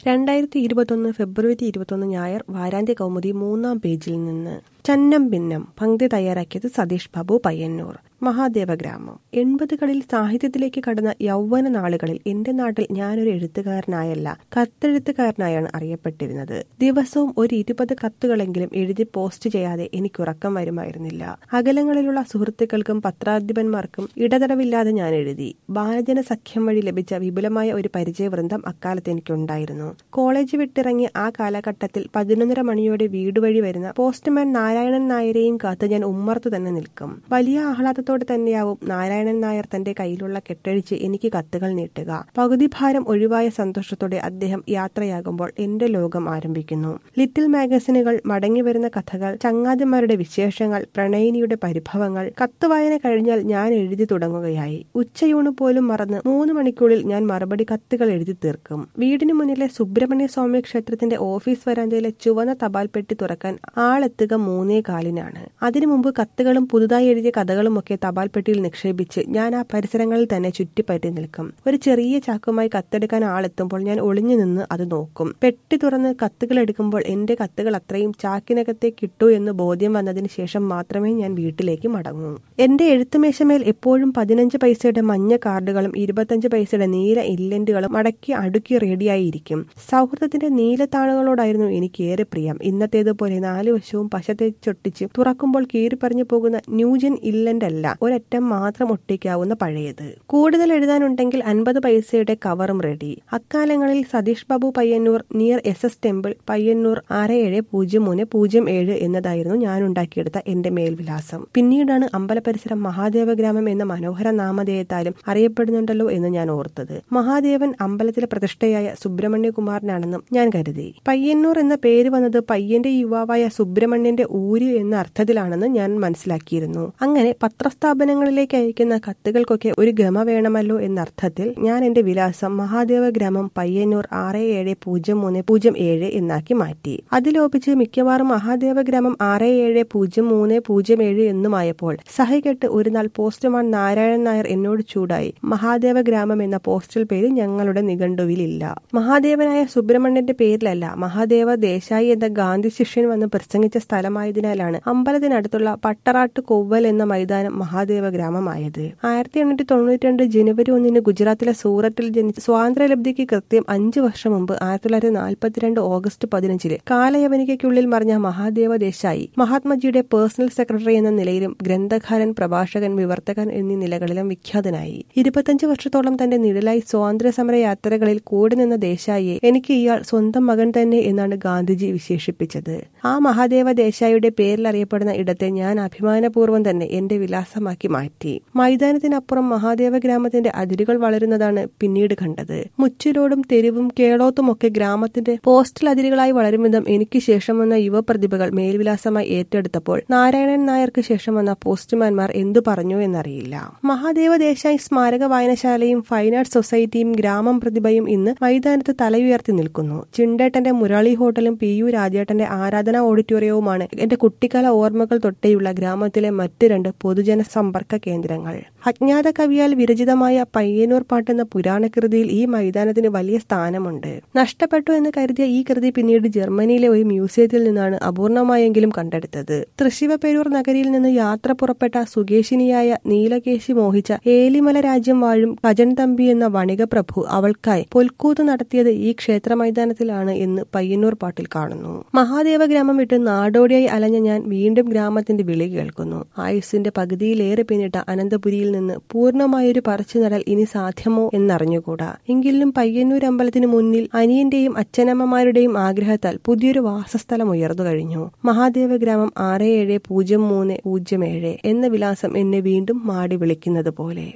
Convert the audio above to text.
രണ്ടായിരത്തി ഇരുപത്തൊന്ന് ഫെബ്രുവരി ഇരുപത്തൊന്ന് ഞായർ വാരാന്ത്യ കൗമുദി മൂന്നാം പേജിൽ നിന്ന് ചന്നം ഭിന്നം പങ്ക്തി തയ്യാറാക്കിയത് സതീഷ് ബാബു പയ്യന്നൂർ മഹാദേവഗ്രാമം എൺപതുകളിൽ സാഹിത്യത്തിലേക്ക് കടന്ന യൗവന നാളുകളിൽ എന്റെ നാട്ടിൽ ഞാനൊരു എഴുത്തുകാരനായല്ല കത്തെഴുത്തുകാരനായാണ് അറിയപ്പെട്ടിരുന്നത് ദിവസവും ഒരു ഇരുപത് കത്തുകളെങ്കിലും എഴുതി പോസ്റ്റ് ചെയ്യാതെ എനിക്ക് ഉറക്കം വരുമായിരുന്നില്ല അകലങ്ങളിലുള്ള സുഹൃത്തുക്കൾക്കും പത്രാധിപന്മാർക്കും ഇടതടവില്ലാതെ ഞാൻ എഴുതി ബാലജന സഖ്യം വഴി ലഭിച്ച വിപുലമായ ഒരു പരിചയവൃന്ദം അക്കാലത്ത് എനിക്കുണ്ടായിരുന്നു കോളേജ് വിട്ടിറങ്ങിയ ആ കാലഘട്ടത്തിൽ പതിനൊന്നര മണിയോടെ വീട് വഴി വരുന്ന പോസ്റ്റ്മാൻ നാരായണൻ നായരെയും കാത്ത് ഞാൻ ഉമ്മർത്ത് തന്നെ നിൽക്കും വലിയ ആഹ്ലാദത്തോടെ തന്നെയാവും നാരായണൻ നായർ തന്റെ കയ്യിലുള്ള കെട്ടഴിച്ച് എനിക്ക് കത്തുകൾ നീട്ടുക പകുതി ഭാരം ഒഴിവായ സന്തോഷത്തോടെ അദ്ദേഹം യാത്രയാകുമ്പോൾ എന്റെ ലോകം ആരംഭിക്കുന്നു ലിറ്റിൽ മാഗസിനുകൾ മടങ്ങി വരുന്ന കഥകൾ ചങ്ങാതിമാരുടെ വിശേഷങ്ങൾ പ്രണയിനിയുടെ പരിഭവങ്ങൾ കത്തുവായന കഴിഞ്ഞാൽ ഞാൻ എഴുതി തുടങ്ങുകയായി ഉച്ചയൂണ് പോലും മറന്ന് മൂന്ന് മണിക്കൂറിൽ ഞാൻ മറുപടി കത്തുകൾ എഴുതി തീർക്കും വീടിന് മുന്നിലെ സുബ്രഹ്മണ്യ സ്വാമി ക്ഷേത്രത്തിന്റെ ഓഫീസ് വരാന്തയിലെ ചുവന്ന തപാൽ പെട്ടി തുറക്കാൻ ആളെത്തുക മൂന്നേ കാലിനാണ് അതിനു മുമ്പ് കത്തുകളും പുതുതായി എഴുതിയ കഥകളും ഒക്കെ തപാൽ പെട്ടിയിൽ നിക്ഷേപിച്ച് ഞാൻ ആ പരിസരങ്ങളിൽ തന്നെ ചുറ്റിപ്പറ്റി നിൽക്കും ഒരു ചെറിയ ചാക്കുമായി കത്തെടുക്കാൻ ആളെത്തുമ്പോൾ ഞാൻ ഒളിഞ്ഞു നിന്ന് അത് നോക്കും പെട്ടി തുറന്ന് കത്തുകൾ എടുക്കുമ്പോൾ എന്റെ കത്തുകൾ അത്രയും ചാക്കിനകത്തെ കിട്ടൂ എന്ന് ബോധ്യം വന്നതിന് ശേഷം മാത്രമേ ഞാൻ വീട്ടിലേക്ക് മടങ്ങൂ എന്റെ എഴുത്തുമേശമേൽ എപ്പോഴും പതിനഞ്ച് പൈസയുടെ മഞ്ഞ കാർഡുകളും ഇരുപത്തഞ്ച് പൈസയുടെ നീല ഇല്ലന്റുകളും മടക്കി അടുക്കി റെഡിയായിരിക്കും സൗഹൃദത്തിന്റെ നീലത്താളുകളോടായിരുന്നു എനിക്ക് ഏറെ പ്രിയം ഇന്നത്തേതുപോലെ നാല് വശവും പശ തേച്ചൊട്ടിച്ച് തുറക്കുമ്പോൾ കീറിപ്പറിഞ്ഞു പോകുന്ന ന്യൂജൻ ഇല്ലന്റ് അല്ല ഒരറ്റം മാത്രം ഒട്ടിക്കാവുന്ന പഴയത് കൂടുതൽ എഴുതാനുണ്ടെങ്കിൽ അൻപത് പൈസയുടെ കവറും റെഡി അക്കാലങ്ങളിൽ Satish Babu Payyanur near S S temple Payyanur ആറ് ഏഴ് പൂജ്യം മൂന്ന് പൂജ്യം ഏഴ് എന്നതായിരുന്നു ഞാൻ ഉണ്ടാക്കിയെടുത്ത എന്റെ മേൽവിലാസം പിന്നീടാണ് അമ്പലപരിസരം മഹാദേവഗ്രാമം എന്ന മനോഹര നാമധേയത്താലും അറിയപ്പെടുന്നുണ്ടല്ലോ എന്ന് ഞാൻ ഓർത്തത് മഹാദേവൻ അമ്പലത്തിലെ പ്രതിഷ്ഠയായ സുബ്രഹ്മണ്യകുമാരനാണെന്നും ഞാൻ കരുതി പയ്യന്നൂർ എന്ന പേര് വന്നത് പയ്യന്റെ യുവാവായ സുബ്രഹ്മണ്യന്റെ ഊര് എന്ന അർത്ഥത്തിലാണെന്ന് ഞാൻ മനസ്സിലാക്കിയിരുന്നു അങ്ങനെ പത്രസ്ഥാപനങ്ങളിലേക്ക് അയക്കുന്ന കത്തുകൾക്കൊക്കെ ഒരു ഗമ വേണമല്ലോ എന്ന അർത്ഥത്തിൽ ഞാൻ എന്റെ വിലാസം മഹാദേവ ഗ്രാമം പയ്യന്നൂർ ആറ് ഏഴ് പൂജ്യം മൂന്ന് പൂജ്യം ഏഴ് എന്നാക്കി മാറ്റി അതിലോപിച്ച് മിക്കവാറും മഹാദേവ ഗ്രാമം ആറ് ഏഴ് പൂജ്യം മൂന്ന് പൂജ്യം ഏഴ് എന്നുമായപ്പോൾ സഹികെട്ട് ഒരു നാൾ പോസ്റ്റ്മാൻ നാരായണൻ നായർ എന്നോട് ചൂടായി മഹാദേവ ഗ്രാമം എന്ന പോസ്റ്റൽ പേര് ഞങ്ങളുടെ നിഘണ്ടുവിലില്ല മഹാദേവനായ സുബ്രഹ്മണ്യന്റെ പേരിലല്ല മഹാദേവ ദേശായി എന്ന ഗാന്ധി ശിഷ്യൻ വന്ന് പ്രസംഗിച്ച സ്ഥലമായതിനാലാണ് അമ്പലത്തിനടുത്തുള്ള പട്ടറാട്ട് കൊവ്വൽ എന്ന മൈതാനം മഹാദേവ ഗ്രാമമായത് ആയിരത്തി എണ്ണൂറ്റി തൊണ്ണൂറ്റി രണ്ട് ജനുവരി ഒന്നിന് ഗുജറാത്തിലെ സൂറത്തിൽ ജനിച്ച സ്വാതന്ത്ര്യലബ്ധിക്ക് കൃത്യം അഞ്ചു വർഷം മുമ്പ് ആയിരത്തി തൊള്ളായിരത്തി നാൽപ്പത്തിരണ്ട് ഓഗസ്റ്റ് പതിനഞ്ചില് കാലയവനികയ്ക്കുള്ളിൽ മറിഞ്ഞ മഹാദേവ ദേശായി മഹാത്മജിയുടെ പേഴ്സണൽ സെക്രട്ടറി എന്ന നിലയിലും ഗ്രന്ഥകാരൻ പ്രഭാഷകൻ വിവർത്തകൻ എന്നീ നിലകളിലും വിഖ്യാതനായി ഇരുപത്തഞ്ച് വർഷത്തോളം തന്റെ നിഴലായി സ്വാതന്ത്ര്യ സമര യാത്രകളിൽ കൂടെ നിന്ന ദേശായിയെ എനിക്ക് ഇയാൾ സ്വന്തം മകൻ തന്നെ എന്നാണ് ഗാന്ധിജി വിശേഷിപ്പിച്ചത് ആ മഹാദേവ ദേശായിയുടെ പേരിൽ അറിയപ്പെടുന്ന ഇടത്തെ ഞാൻ അഭിമാനപൂർവ്വം തന്നെ എന്റെ വിലാസമാക്കി മാറ്റി മൈതാനത്തിനപ്പുറം മഹാദേവ ഗ്രാമത്തിന്റെ അതിരുകൾ വളരുന്നതാണ് പിന്നീട് കണ്ടത് മുച്ചിലോടും തെരുവും കേളോത്തും ഒക്കെ ഗ്രാമത്തിന്റെ പോസ്റ്റൽ അതിരുകളായി വളരും വിധം എനിക്ക് ശേഷം വന്ന യുവപ്രതിഭകൾ മേൽവിലാസമായി ഏറ്റെടുത്തപ്പോൾ നാരായണൻ നായർക്ക് ശേഷം വന്ന പോസ്റ്റ്മാൻമാർ എന്തു പറഞ്ഞു എന്നറിയില്ല മഹാദേവ ദേശായി സ്മാരക വായനശാലയും ഫൈൻ ആർട്സ് സൊസൈറ്റിയും ഗ്രാമം പ്രതിഭയും ഇന്ന് മൈതാനത്ത് തലയുയർത്തി നിൽക്കുന്നു ചിണ്ടേട്ടന്റെ മുരളി ഹോട്ടലും പി യു രാജേട്ടന്റെ ആരാധനാ ഓഡിറ്റോറിയവുമാണ് എന്റെ കുട്ടിക്കാല ഓർമ്മകൾ തൊട്ടേയുള്ള ഗ്രാമത്തിലെ മറ്റ് രണ്ട് പൊതുജന സമ്പർക്ക കേന്ദ്രങ്ങൾ അജ്ഞാത കവിയാൽ വിരചിതമായ പയ്യന്നൂർ പാട്ടെന്ന പുരാണകൃതിയിൽ ഈ മൈതാനത്തിന് വലിയ സ്ഥാനമുണ്ട് നഷ്ടപ്പെട്ടു എന്ന് കരുതിയ ഈ കൃതി പിന്നീട് ജർമ്മനിയിലെ ഒരു മ്യൂസിയത്തിൽ നിന്നാണ് അപൂർണമായെങ്കിലും കണ്ടെടുത്തത് തൃശിവപേരൂർ നഗരിയിൽ നിന്ന് യാത്ര പുറപ്പെട്ട സുകേശിനിയായ നീലകേശി മോഹിച്ച ഏലിമല രാജ്യം വാഴും കജൻ തമ്പി എന്ന വണിക പ്രഭു അവൾക്കായി പൊൽക്കൂത്ത് നടത്തിയത് ഈ ക്ഷേത്ര മൈതാനത്തിലാണ് എന്ന് പയ്യന്നൂർ പാട്ടിൽ കാണുന്നു മഹാദേവ ഗ്രാമം വിട്ട് നാടോടിയായി അലഞ്ഞ ഞാൻ വീണ്ടും ഗ്രാമത്തിന്റെ വിളി കേൾക്കുന്നു ആയുസിന്റെ പകുതിയിലേറെ പിന്നിട്ട അനന്തപുരിയിൽ നിന്ന് പൂർണ്ണമായൊരു പറിച്ചു നടൽ ഇനി സാധ്യമോ എന്നറിഞ്ഞുകൂടാ എങ്കിലും പയ്യന്നൂർ അമ്പലത്തിന് മുന്നിൽ അനിയന്റെയും അച്ഛനമ്മമാരുടെയും ആഗ്രഹത്താൽ പുതിയൊരു വാസസ്ഥലം ഉയർന്നു കഴിഞ്ഞു മഹാദേവ ഗ്രാമം ആറ് ഏഴ് പൂജ്യം മൂന്ന് പൂജ്യം ഏഴ് എന്ന വിലാസം എന്നെ വീണ്ടും മാടി വിളിക്കുന്നത് പോലെ